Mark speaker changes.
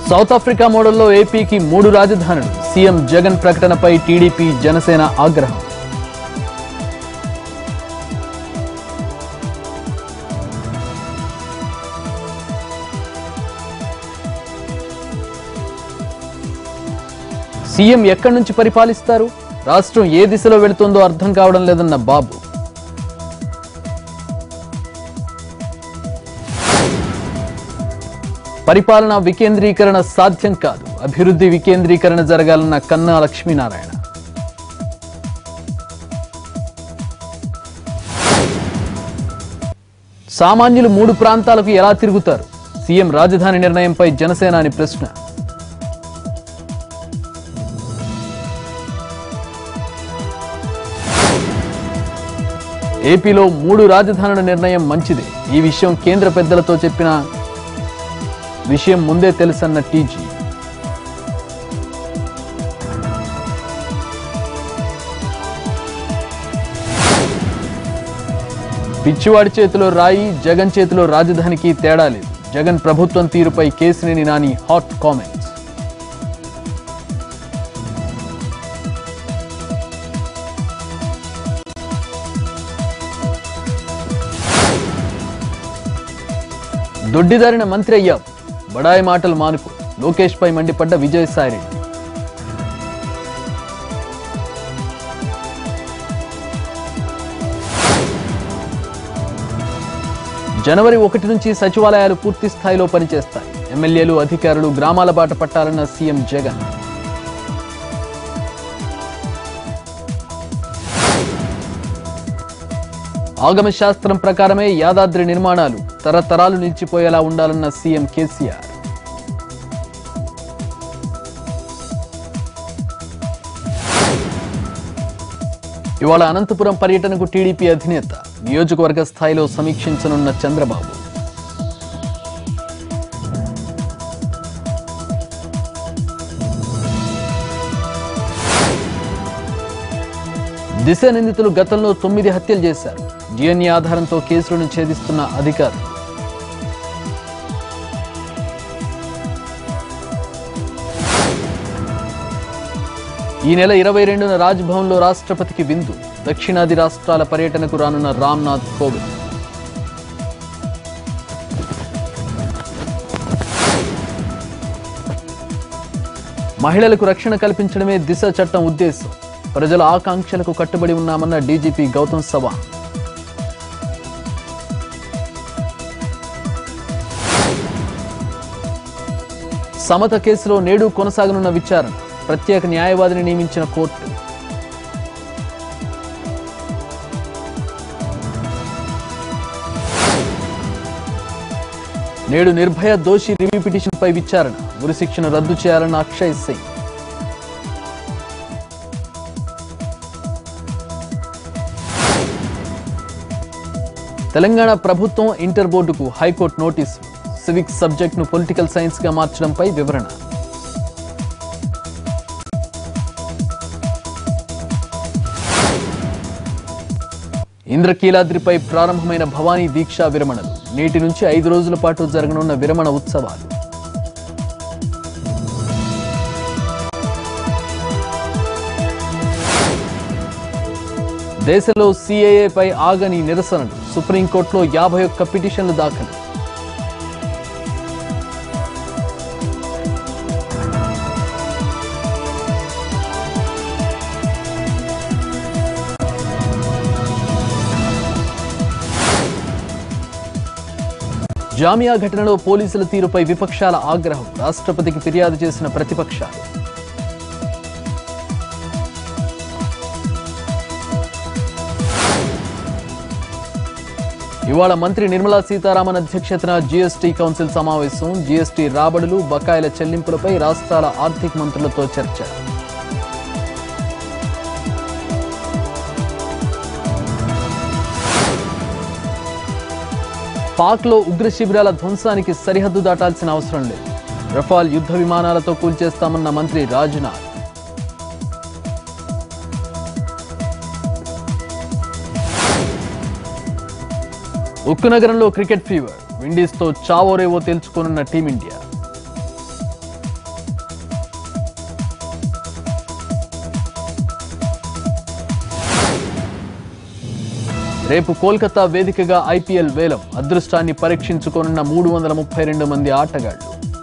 Speaker 1: south Africa మోడల్లో ఏపీకి మూడు రాజధానులు సీఎం జగన్ ప్రకటనపై టీడీపీ జనసేన ఆగ్రహం సీఎం ఎక్కడి నుంచి పరిపాలిస్తారు రాష్ట్రం ఏ దిశలో వెళుతుందో అర్థం కావడం లేదన్న బాబు పరిపాలన వికేంద్రీకరణ సాధ్యం కాదు అభివృద్ధి వికేంద్రీకరణ జరగాలన్న కన్నా లక్ష్మీనారాయణ సామాన్యులు మూడు ప్రాంతాలకు ఎలా తిరుగుతారు సీఎం రాజధాని నిర్ణయంపై జనసేనాని ప్రశ్న ఏపీలో మూడు రాజధానుల నిర్ణయం మంచిదే ఈ విషయం కేంద్ర పెద్దలతో చెప్పిన విషయం ముందే తెలుసన్న టీజీ పిచ్చివాడి చేతిలో రాయి జగన్ చేతిలో రాజధానికి తేడా లేదు జగన్ ప్రభుత్వం తీరుపై కేసినేని నాని హాట్ కామెంట్స్ దొడ్డిదారిన మంత్రి అయ్యాం బడాయి మాటలు మానుకు లోకేష్ పై మండిపడ్డ విజయసాయిరెడ్డి జనవరి ఒకటి నుంచి సచివాలయాలు పూర్తి స్థాయిలో పనిచేస్తాయి ఎమ్మెల్యేలు అధికారులు గ్రామాల బాట పట్టాలన్న సీఎం జగన్ ఆగమ శాస్త్రం ప్రకారమే యాదాద్రి నిర్మాణాలు తరతరాలు నిలిచిపోయేలా ఉండాలన్న సీఎం కేసీఆర్ ఇవాళ అనంతపురం పర్యటనకు టీడీపీ అధినేత నియోజకవర్గ స్థాయిలో సమీక్షించనున్న చంద్రబాబు దిశ నిందితులు గతంలో తొమ్మిది హత్యలు చేశారు డిఎన్ఏ ఆధారంతో కేసులను ఛేదిస్తున్న అధికారులు ఈ నెల ఇరవై రెండున రాజ్భవన్లో రాష్ట్రపతికి విందు దక్షిణాది రాష్ట్రాల పర్యటనకు రానున్న రామ్నాథ్ కోవింద్ మహిళలకు రక్షణ కల్పించడమే దిశ చట్టం ఉద్దేశం ప్రజల ఆకాంక్షలకు కట్టుబడి ఉన్నామన్న డీజీపీ గౌతమ్ సవాంగ్ సమత కేసులో నేడు కొనసాగనున్న విచారణ ప్రత్యేక న్యాయవాదిని నియమించిన కోర్టు నేడు నిర్భయ దోషి రివ్యూ పిటిషన్పై విచారణ ఉరిశిక్షను రద్దు చేయాలన్న అక్షయ్ సింగ్ తెలంగాణ ప్రభుత్వం ఇంటర్ బోర్డుకు హైకోర్టు నోటీసు సివిక్స్ సబ్జెక్టును పొలిటికల్ సైన్స్గా మార్చడంపై వివరణ ఇంద్రకీలాద్రిపై ప్రారంభమైన భవానీ దీక్షా విరమణలు నేటి నుంచి ఐదు రోజుల పాటు జరగనున్న విరమణ ఉత్సవాలు దేశంలో సిఏఏపై ఆగని నిరసనలు సుప్రీంకోర్టులో యాభై ఒక్క పిటిషన్లు దాఖలు జామియా ఘటనలో పోలీసుల తీరుపై విపక్షాల ఆగ్రహం రాష్ట్రపతికి ఫిర్యాదు చేసిన ప్రతిపక్షాలు ఇవాళ మంత్రి నిర్మలా సీతారామన్ అధ్యక్షతన జీఎస్టీ కౌన్సిల్ సమావేశం జీఎస్టీ రాబడులు బకాయిల చెల్లింపులపై రాష్ట్రాల ఆర్థిక మంత్రులతో చర్చ పాక్లో ఉగ్ర శిబిరాల ధ్వంసానికి సరిహద్దు దాటాల్సిన అవసరం లేదు రఫాల్ యుద్ధ విమానాలతో కూల్చేస్తామన్న మంత్రి రాజ్నాథ్ ఉక్కు నగరంలో క్రికెట్ ఫీవర్ విండీస్తో చావోరేవో తేల్చుకోనున్న టీమిండియా రేపు కోల్కతా వేదికగా ఐపీఎల్ వేలం అదృష్టాన్ని పరీక్షించుకోనున్న మూడు వందల ముప్పై రెండు మంది ఆటగాళ్లు